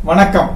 வணக்கம்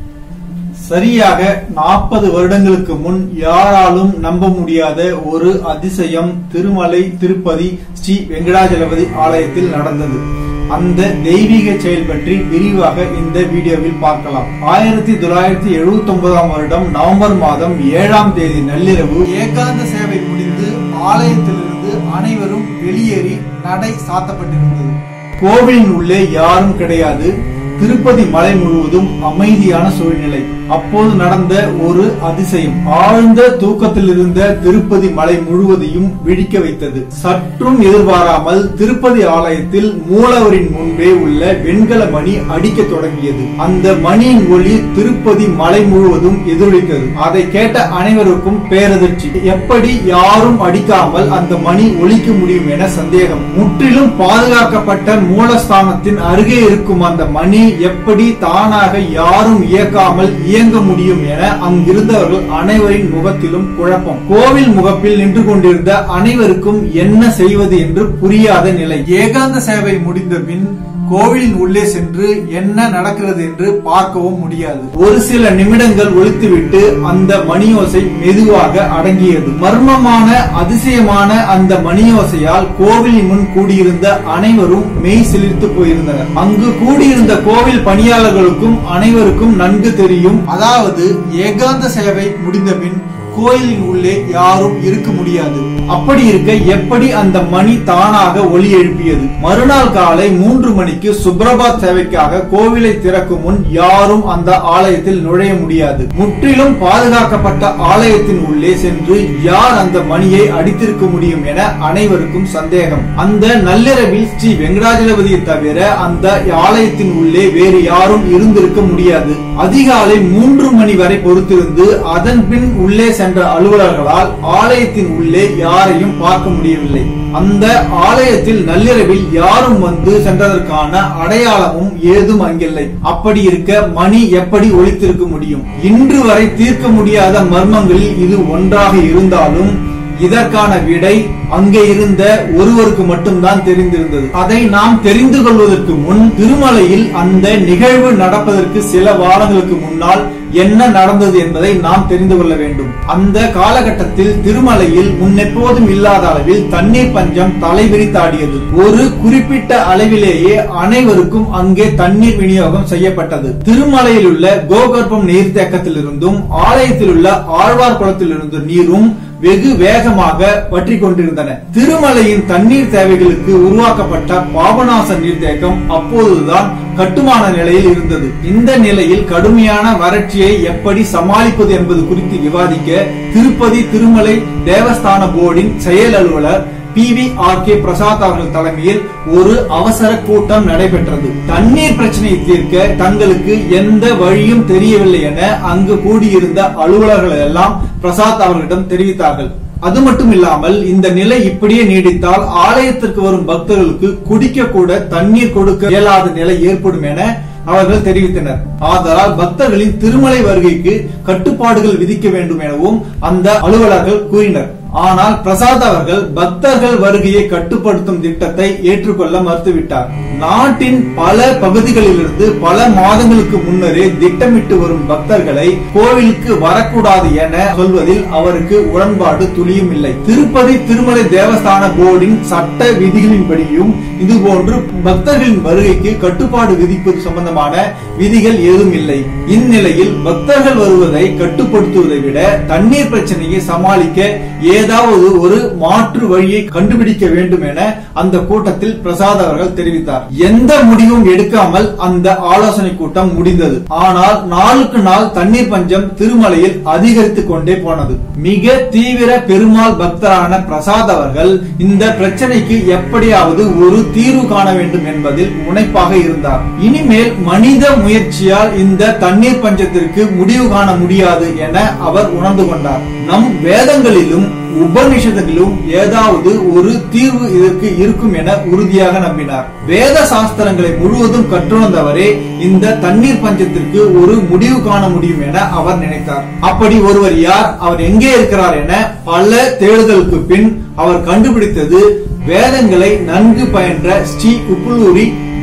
சரியாக நாற்பது வருடங்களுக்கு முன் யாராலும் நம்ப முடியாத ஒரு அதிசயம் திருமலை திருப்பதி ஸ்ரீ வெங்கடாஜலபதி ஆலயத்தில் நடந்தது அந்த தெய்வீக செயல் பற்றி விரிவாக இந்த வீடியோவில் பார்க்கலாம் ஆயிரத்தி தொள்ளாயிரத்தி எழுபத்தி ஒன்பதாம் வருடம் நவம்பர் மாதம் ஏழாம் தேதி நள்ளிரவு ஏகாந்த சேவை முடிந்து ஆலயத்திலிருந்து அனைவரும் வெளியேறி நடை சாத்தப்பட்டிருந்தது கோவிலின் உள்ளே யாரும் கிடையாது திருப்பதி மலை முழுவதும் அமைதியான சூழ்நிலை அப்போது நடந்த ஒரு அதிசயம் ஆழ்ந்த தூக்கத்தில் இருந்த திருப்பதி மலை முழுவதையும் விழிக்க வைத்தது சற்றும் எதிர்பாராமல் திருப்பதி ஆலயத்தில் மூலவரின் முன்பே உள்ள வெண்கல மணி அடிக்க தொடங்கியது அந்த மணியின் ஒளி திருப்பதி மலை முழுவதும் எதிரொலித்தது அதை கேட்ட அனைவருக்கும் பேரதிர்ச்சி எப்படி யாரும் அடிக்காமல் அந்த மணி ஒலிக்க முடியும் என சந்தேகம் முற்றிலும் பாதுகாக்கப்பட்ட மூலஸ்தானத்தின் அருகே இருக்கும் அந்த மணி எப்படி தானாக யாரும் இயக்காமல் இயங்க முடியும் என அங்கிருந்தவர்கள் அனைவரின் முகத்திலும் குழப்பம் கோவில் முகப்பில் நின்று கொண்டிருந்த அனைவருக்கும் என்ன செய்வது என்று புரியாத நிலை ஏகாந்த சேவை முடிந்த பின் கோவிலின் உள்ளே சென்று என்ன நடக்கிறது என்று பார்க்கவும் முடியாது ஒரு சில நிமிடங்கள் ஒழித்துவிட்டு அந்த மணியோசை மெதுவாக அடங்கியது மர்மமான அதிசயமான அந்த மணியோசையால் கோவிலின் முன் கூடியிருந்த அனைவரும் மெய் சிலிர்த்து போயிருந்தனர் அங்கு கூடியிருந்த கோவில் பணியாளர்களுக்கும் அனைவருக்கும் நன்கு தெரியும் அதாவது ஏகாந்த சேவை முடிந்த பின் கோயிலின் உள்ளே யாரும் இருக்க முடியாது அப்படி இருக்க எப்படி அந்த மணி தானாக ஒலி எழுப்பியது மறுநாள் காலை மூன்று மணிக்கு சுப்ரபாத் சேவைக்காக கோவிலை திறக்கும் முன் யாரும் அந்த ஆலயத்தில் நுழைய முடியாது முற்றிலும் பாதுகாக்கப்பட்ட ஆலயத்தின் உள்ளே சென்று யார் அந்த மணியை அடித்திருக்க முடியும் என அனைவருக்கும் சந்தேகம் அந்த நள்ளிரவில் ஸ்ரீ வெங்கடாஜலபதியை தவிர அந்த ஆலயத்தின் உள்ளே வேறு யாரும் இருந்திருக்க முடியாது அதிகாலை மூன்று மணி வரை பொறுத்திருந்து அதன் பின் உள்ளே சென்ற அலுவலர்களால் ஆலயத்தின் உள்ளே யாரையும் பார்க்க முடியவில்லை அந்த ஆலயத்தில் நள்ளிரவில் யாரும் வந்து சென்றதற்கான அடையாளமும் ஏதும் அங்கில்லை அப்படி இருக்க மணி எப்படி ஒழித்திருக்க முடியும் இன்று வரை தீர்க்க முடியாத மர்மங்களில் இது ஒன்றாக இருந்தாலும் இதற்கான விடை அங்கே இருந்த ஒருவருக்கு மட்டும்தான் தெரிந்திருந்தது அதை நாம் தெரிந்து கொள்வதற்கு முன் திருமலையில் அந்த நிகழ்வு நடப்பதற்கு சில வாரங்களுக்கு முன்னால் என்ன நடந்தது என்பதை நாம் தெரிந்து கொள்ள வேண்டும் அந்த காலகட்டத்தில் திருமலையில் முன்னெப்போதும் இல்லாத அளவில் தண்ணீர் பஞ்சம் தலைவிரித்தாடியது ஒரு குறிப்பிட்ட அளவிலேயே அனைவருக்கும் அங்கே தண்ணீர் விநியோகம் செய்யப்பட்டது திருமலையில் உள்ள கோகர்ப்பம் நீர்த்தேக்கத்திலிருந்தும் ஆலயத்தில் உள்ள ஆழ்வார் குளத்திலிருந்து நீரும் வெகு வேகமாக பற்றி கொண்டிருந்தன திருமலையின் தண்ணீர் தேவைகளுக்கு உருவாக்கப்பட்ட பாபநாச நீர்த்தேக்கம் அப்போதுதான் கட்டுமான நிலையில் இருந்தது இந்த நிலையில் கடுமையான வறட்சியை எப்படி சமாளிப்பது என்பது குறித்து விவாதிக்க திருப்பதி திருமலை தேவஸ்தான போர்டின் செயல் அலுவலர் P V R K Prasad அவர்கள் தலைமையில் ஒரு அவசர கூட்டம் நடைபெற்றது தண்ணீர் பிரச்சனையை தீர்க்க தங்களுக்கு எந்த வழியும் தெரியவில்லை என அங்கு கூடியிருந்த அலுவலர்கள் எல்லாம் பிரசாத் அவர்களிடம் தெரிவித்தார்கள் அது மட்டும் இல்லாமல் இந்த நிலை இப்படியே நீடித்தால் ஆலயத்திற்கு வரும் பக்தர்களுக்கு குடிக்க கூட தண்ணீர் கொடுக்க இயலாத நிலை ஏற்படும் என அவர்கள் தெரிவித்தனர் ஆதலால் பக்தர்களின் திருமலை வருகைக்கு கட்டுப்பாடுகள் விதிக்க வேண்டும் எனவும் அந்த அலுவலர்கள் கூறினர் ஆனால் பிரசாத் அவர்கள் பக்தர்கள் வருகையை கட்டுப்படுத்தும் திட்டத்தை ஏற்றுக்கொள்ள மறுத்துவிட்டார் நாட்டின் பல பகுதிகளிலிருந்து பல மாதங்களுக்கு முன்னரே திட்டமிட்டு வரும் பக்தர்களை கோவிலுக்கு வரக்கூடாது என சொல்வதில் அவருக்கு உடன்பாடு துளியும் இல்லை திருப்பதி திருமலை தேவஸ்தான போர்டின் சட்ட விதிகளின்படியும் இதுபோன்று பக்தர்களின் வருகைக்கு கட்டுப்பாடு விதிப்பது சம்பந்தமான விதிகள் ஏதும் இல்லை இந்நிலையில் பக்தர்கள் வருவதை கட்டுப்படுத்துவதை விட தண்ணீர் பிரச்சனையை சமாளிக்க ஏதாவது ஒரு மாற்று வழியை கண்டுபிடிக்க வேண்டும் என அந்த கூட்டத்தில் பிரசாத் அவர்கள் தெரிவித்தார் எந்த முடிவும் எடுக்காமல் அந்த ஆலோசனை கூட்டம் முடிந்தது ஆனால் நாளுக்கு நாள் தண்ணீர் பஞ்சம் திருமலையில் அதிகரித்துக் கொண்டே போனது மிக தீவிர பெருமாள் பக்தரான பிரசாத் அவர்கள் இந்த பிரச்சனைக்கு எப்படியாவது ஒரு தீர்வு காண வேண்டும் என்பதில் முனைப்பாக இருந்தார் இனிமேல் மனித முயற்சியால் இந்த தண்ணீர் பஞ்சத்திற்கு முடிவு காண முடியாது என அவர் உணர்ந்து கொண்டார் நம் வேதங்களிலும் உபநிஷதங்களிலும் ஏதாவது ஒரு தீர்வு இதற்கு இருக்கும் என உறுதியாக நம்பினார் வேத சாஸ்திரங்களை முழுவதும் கற்றுணர்ந்தவரே இந்த தண்ணீர் பஞ்சத்திற்கு ஒரு முடிவு காண முடியும் என அவர் நினைத்தார் அப்படி ஒருவர் யார் அவர் எங்கே இருக்கிறார் என பல தேடுதலுக்கு பின் அவர் கண்டுபிடித்தது வேதங்களை நன்கு பயின்ற ஸ்ரீ உப்புலூரி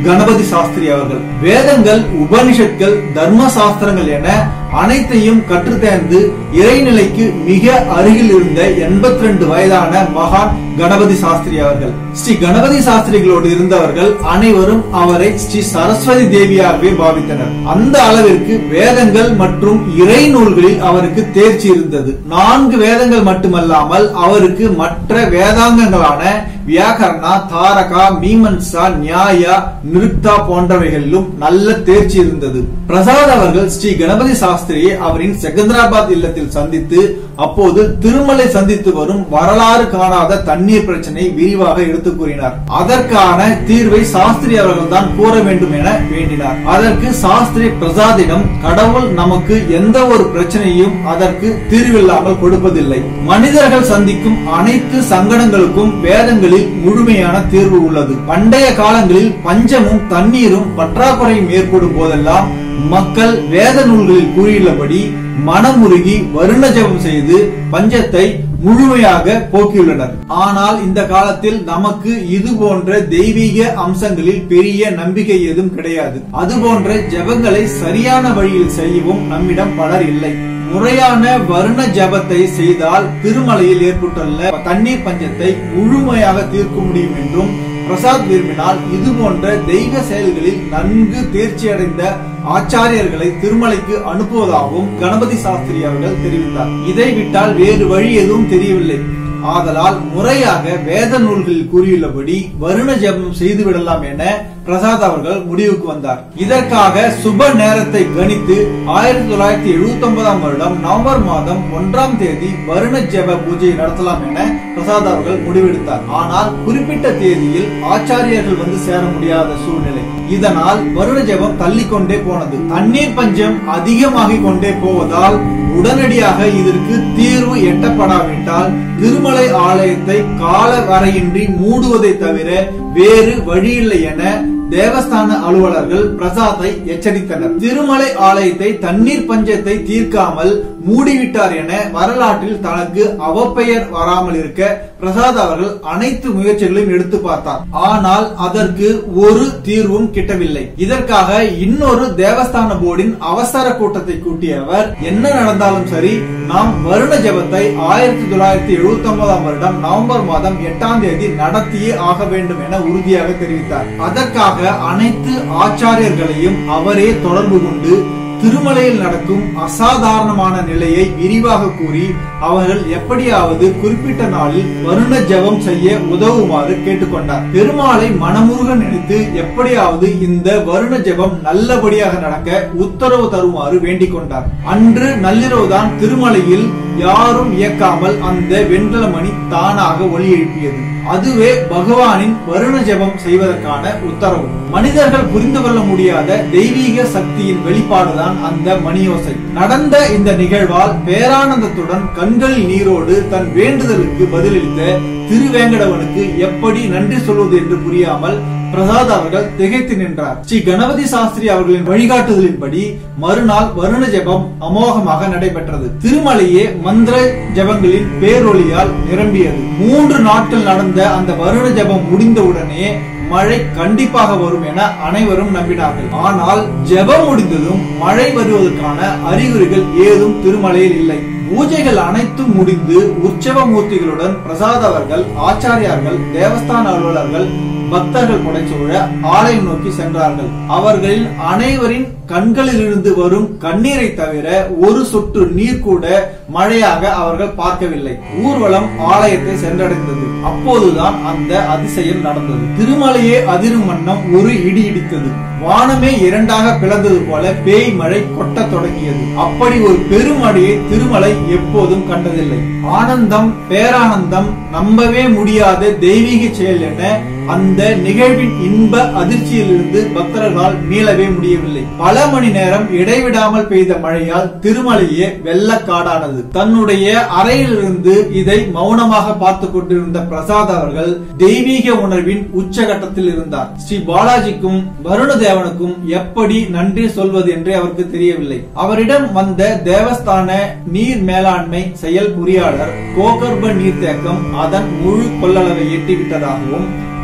கணபதி சாஸ்திரி அவர்கள் வேதங்கள் உபனிஷத்கள் தர்ம சாஸ்திரங்கள் என அனைத்தையும் கற்றுத்தேர்ந்து இறைநிலைக்கு மிக அருகில் இருந்த எண்பத்தி ரெண்டு வயதான மகான் கணபதி சாஸ்திரி அவர்கள் ஸ்ரீ கணபதி சாஸ்திரிகளோடு இருந்தவர்கள் அனைவரும் அவரை ஸ்ரீ சரஸ்வதி தேவியாகவே பாவித்தனர் அந்த அளவிற்கு வேதங்கள் மற்றும் இறை நூல்களில் அவருக்கு தேர்ச்சி இருந்தது நான்கு வேதங்கள் மட்டுமல்லாமல் அவருக்கு மற்ற வேதாங்கங்களான வியாகரணா தாரகா மீமன்சா நியாயா நிருக்தா போன்றவைகளிலும் நல்ல தேர்ச்சி இருந்தது பிரசாத் அவர்கள் ஸ்ரீ கணபதி சாஸ்திரியை அவரின் செகந்திராபாத் இல்லத்தில் சந்தித்து அப்போது திருமலை சந்தித்து வரும் வரலாறு காணாத தண்ணீர் பிரச்சனை விரிவாக எடுத்து கூறினார் அதற்கான தீர்வை சாஸ்திரி அவர்கள் தான் கூற வேண்டும் என வேண்டினார் அதற்கு சாஸ்திரி பிரசாதிடம் கடவுள் நமக்கு எந்த ஒரு பிரச்சனையும் அதற்கு தீர்வில்லாமல் கொடுப்பதில்லை மனிதர்கள் சந்திக்கும் அனைத்து சங்கடங்களுக்கும் வேதங்களில் முழுமையான தீர்வு உள்ளது பண்டைய காலங்களில் பஞ்சமும் தண்ணீரும் பற்றாக்குறையும் ஏற்படும் போதெல்லாம் மக்கள் வேத நூல்களில் கூறியுள்ளபடி மனமுருகி வருண ஜெபம் செய்து பஞ்சத்தை முழுமையாக போக்கியுள்ளனர் ஆனால் இந்த காலத்தில் நமக்கு இது போன்ற தெய்வீக அம்சங்களில் பெரிய நம்பிக்கை எதுவும் கிடையாது அது போன்ற ஜெபங்களை சரியான வழியில் செய்யவும் நம்மிடம் பலர் இல்லை முறையான வருண ஜபத்தை செய்தால் திருமலையில் ஏற்பட்டுள்ள தண்ணீர் பஞ்சத்தை முழுமையாக தீர்க்க முடியும் என்றும் பிரசாத் விரும்பினால் இது போன்ற தெய்வ செயல்களில் நன்கு தேர்ச்சி அடைந்த ஆச்சாரியர்களை திருமலைக்கு அனுப்புவதாகவும் கணபதி சாஸ்திரி அவர்கள் தெரிவித்தார் இதை விட்டால் வேறு வழி எதுவும் தெரியவில்லை ஆதலால் முறையாக வேத நூல்களில் கூறியுள்ளபடி வருண ஜெபம் செய்து விடலாம் என பிரசாத் அவர்கள் முடிவுக்கு வந்தார் இதற்காக சுப நேரத்தை கணித்து ஆயிரத்தி தொள்ளாயிரத்தி எழுபத்தி ஒன்பதாம் வருடம் நவம்பர் மாதம் ஒன்றாம் தேதி வருண ஜெப பூஜையை நடத்தலாம் என பிரசாத் அவர்கள் முடிவெடுத்தார் ஆனால் குறிப்பிட்ட தேதியில் ஆச்சாரியர்கள் வந்து சேர முடியாத சூழ்நிலை இதனால் வருண ஜெபம் தள்ளிக்கொண்டே போனது தண்ணீர் பஞ்சம் அதிகமாகிக் கொண்டே போவதால் உடனடியாக இதற்கு தீர்வு எட்டப்படாவிட்டால் திருமலை ஆலயத்தை கால வரையின்றி மூடுவதை தவிர வேறு வழியில்லை என தேவஸ்தான அலுவலர்கள் பிரசாத்தை எச்சரித்தனர் திருமலை ஆலயத்தை தண்ணீர் பஞ்சத்தை தீர்க்காமல் மூடிவிட்டார் என வரலாற்றில் தனக்கு அவப்பெயர் வராமல் இருக்க பிரசாத் அவர்கள் அனைத்து முயற்சிகளையும் எடுத்து பார்த்தார் ஆனால் அதற்கு ஒரு தீர்வும் கிட்டவில்லை இதற்காக இன்னொரு தேவஸ்தான போர்டின் அவசர கூட்டத்தை கூட்டிய அவர் என்ன நடந்தாலும் சரி நாம் வருண ஜபத்தை ஆயிரத்தி தொள்ளாயிரத்தி எழுபத்தி ஒன்பதாம் வருடம் நவம்பர் மாதம் எட்டாம் தேதி நடத்தியே ஆக வேண்டும் என உறுதியாக தெரிவித்தார் அதற்காக அனைத்து ஆச்சாரியர்களையும் அவரே தொடர்பு கொண்டு திருமலையில் நடக்கும் அசாதாரணமான நிலையை விரிவாக கூறி அவர்கள் எப்படியாவது குறிப்பிட்ட நாளில் வருண ஜெபம் செய்ய உதவுமாறு கேட்டுக்கொண்டார் பெருமாளை மனமுருக நினைத்து எப்படியாவது இந்த வருண ஜெபம் நல்லபடியாக நடக்க உத்தரவு தருமாறு வேண்டிக் கொண்டார் அன்று நள்ளிரவுதான் திருமலையில் யாரும் இயக்காமல் அந்த வெண்கல மணி தானாக ஒலி எழுப்பியது அதுவே பகவானின் வருண ஜெபம் செய்வதற்கான உத்தரவு மனிதர்கள் புரிந்து கொள்ள முடியாத தெய்வீக சக்தியின் வெளிப்பாடுதான் அந்த மணியோசை நடந்த இந்த நிகழ்வால் பேரானந்தத்துடன் கண்களில் நீரோடு தன் வேண்டுதலுக்கு பதிலளித்த திருவேங்கடவனுக்கு எப்படி நன்றி சொல்வது என்று புரியாமல் பிரசாத் அவர்கள் திகைத்து நின்றார் ஸ்ரீ கணபதி சாஸ்திரி அவர்களின் வழிகாட்டுதலின்படி மறுநாள் வருண ஜெபம் அமோகமாக நடைபெற்றது திருமலையே மந்திர ஜெபங்களின் பேரொளியால் நிரம்பியது மூன்று நாட்கள் நடந்த அந்த வருண ஜெபம் முடிந்தவுடனே மழை கண்டிப்பாக வரும் என அனைவரும் நம்பினார்கள் ஆனால் ஜெபம் முடிந்ததும் மழை வருவதற்கான அறிகுறிகள் ஏதும் திருமலையில் இல்லை பூஜைகள் அனைத்தும் முடிந்து உற்சவ மூர்த்திகளுடன் பிரசாத் அவர்கள் ஆச்சாரியார்கள் தேவஸ்தான அலுவலர்கள் பக்தர்கள் புடைசூழ ஆலயம் நோக்கி சென்றார்கள் அவர்களில் அனைவரின் கண்களிலிருந்து வரும் கண்ணீரை தவிர ஒரு சொட்டு நீர் கூட மழையாக அவர்கள் பார்க்கவில்லை ஊர்வலம் ஆலயத்தை சென்றடைந்தது அப்போதுதான் அந்த அதிசயம் நடந்தது திருமலையே அதிரும் வண்ணம் ஒரு இடி இடித்தது வானமே இரண்டாக பிளந்தது போல பேய் மழை கொட்டத் தொடங்கியது அப்படி ஒரு பெருமழையை திருமலை எப்போதும் கண்டதில்லை ஆனந்தம் பேரானந்தம் நம்பவே முடியாத தெய்வீக செயல் என அந்த நிகழ்வின் இன்ப அதிர்ச்சியிலிருந்து பக்தர்களால் மீளவே முடியவில்லை பல மணி நேரம் இடைவிடாமல் பெய்த மழையால் திருமலையே வெள்ளக்காடானது தன்னுடைய அறையிலிருந்து இதை மௌனமாக பார்த்து கொண்டிருந்த பிரசாத் அவர்கள் தெய்வீக உணர்வின் உச்சகட்டத்தில் இருந்தார் ஸ்ரீ பாலாஜிக்கும் வருண தேவனுக்கும் எப்படி நன்றி சொல்வது என்றே அவருக்கு தெரியவில்லை அவரிடம் வந்த தேவஸ்தான நீர் மேலாண்மை செயல் பொறியாளர் கோகர்ப நீர்த்தேக்கம் அதன் முழு கொள்ளளவை எட்டிவிட்டதாகவும்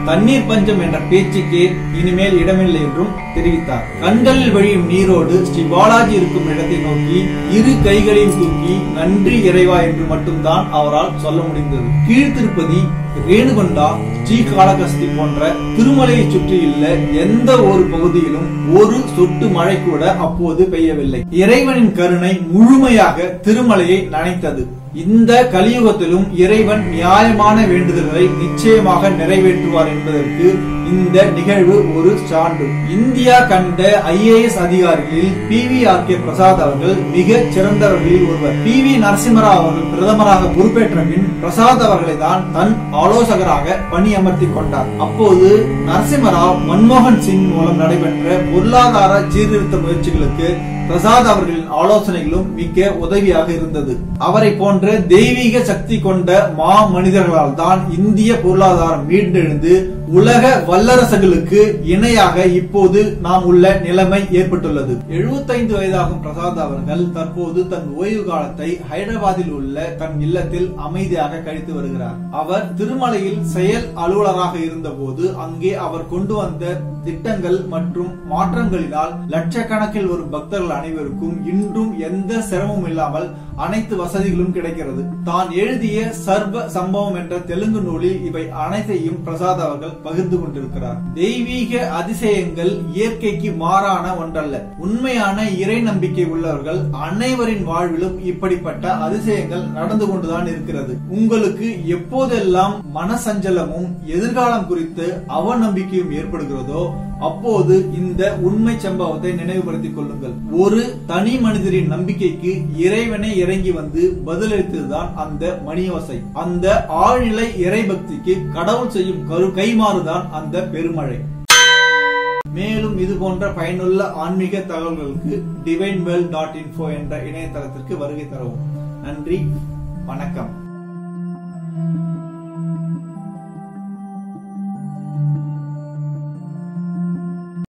தண்ணீர் பஞ்சம் என்ற பேச்சுக்கே இனிமேல் இடமில்லை என்றும் தெரிவித்தார் கண்களில் வழியும் நீரோடு ஸ்ரீ பாலாஜி இருக்கும் இடத்தை நோக்கி இரு கைகளையும் தூக்கி நன்றி இறைவா என்று மட்டும்தான் அவரால் சொல்ல முடிந்தது கீழ்த்திருப்பதி ரேணுகொண்டா ஸ்ரீகாளகஸ்தி போன்ற திருமலையை சுற்றியுள்ள எந்த ஒரு பகுதியிலும் ஒரு சொட்டு மழை கூட அப்போது பெய்யவில்லை இறைவனின் கருணை முழுமையாக திருமலையை நனைத்தது இந்த கலியுகத்திலும் இறைவன் நியாயமான வேண்டுதல்களை நிச்சயமாக நிறைவேற்றுவார் என்பதற்கு இந்த நிகழ்வு ஒரு சான்று இந்தியா கண்ட ஐஏஎஸ் அதிகாரிகளில் P V R K Prasad அவர்கள் மிக சிறந்தவர்களில் ஒருவர் பி வி நரசிம்மராவ் அவர்கள் பிரதமராக பொறுப்பேற்ற பின் பிரசாத் அவர்களை தான் தன் ஆலோசகராக பணியமர்த்தி கொண்டார் அப்போது நரசிம்மராவ் மன்மோகன் சிங் மூலம் நடைபெற்ற பொருளாதார சீர்திருத்த முயற்சிகளுக்கு பிரசாத் அவர்களின் ஆலோசனைகளும் மிக்க உதவியாக இருந்தது அவரை போன்ற தெய்வீக சக்தி கொண்ட மா மனிதர்களால் தான் இந்திய பொருளாதாரம் மீண்டெழுந்து உலக வல்லரசுகளுக்கு இணையாக இப்போது நாம் உள்ள நிலைமை ஏற்பட்டுள்ளது 75 வயதாகும் பிரசாத் அவர்கள் தற்போது தன் ஓய்வு காலத்தை ஹைதராபாத்தில் உள்ள தன் இல்லத்தில் அமைதியாக கழித்து வருகிறார் அவர் திருமலையில் செயல் அலுவலராக இருந்தபோது அங்கே அவர் கொண்டு வந்த திட்டங்கள் மற்றும் மாற்றங்களினால் லட்சக்கணக்கில் வரும் பக்தர்கள் அனைவருக்கும் இன்றும் எந்த சிரமமும் இல்லாமல் அனைத்து வசதிகளும் கிடைக்கிறது தான் எழுதிய சர்வ சம்பவம் என்ற தெலுங்கு நூலில் இவை அனைத்தையும் பிரசாத் அவர்கள் பகிர்ந்து கொண்டிருக்கிறார் தெய்வீக அதிசயங்கள் இயற்கைக்கு மாறான ஒன்றல்ல உண்மையான இறை நம்பிக்கை உள்ளவர்கள் அனைவரின் வாழ்விலும் இப்படிப்பட்ட அதிசயங்கள் நடந்து கொண்டுதான் இருக்கிறது உங்களுக்கு எப்போதெல்லாம் மனசஞ்சலமும் எதிர்காலம் குறித்து அவநம்பிக்கையும் ஏற்படுகிறதோ அப்போது இந்த உண்மை சம்பவத்தை நினைவுபடுத்திக் கொள்ளுங்கள் ஒரு தனி மனிதரின் நம்பிக்கைக்கு இறைவனை இறங்கி வந்து பதிலளித்ததுதான் அந்த மணியோசை அந்த ஆழ்நிலை இறை பக்திக்கு கடவுள் செய்யும் கரு கைமாறுதான் அந்த பெருமழை மேலும் இது போன்ற பயனுள்ள ஆன்மீக தகவல்களுக்கு டிவைன்வெல் டாட் இன்ஃபோ என்ற இணையதளத்திற்கு வருகை தரவும் நன்றி வணக்கம்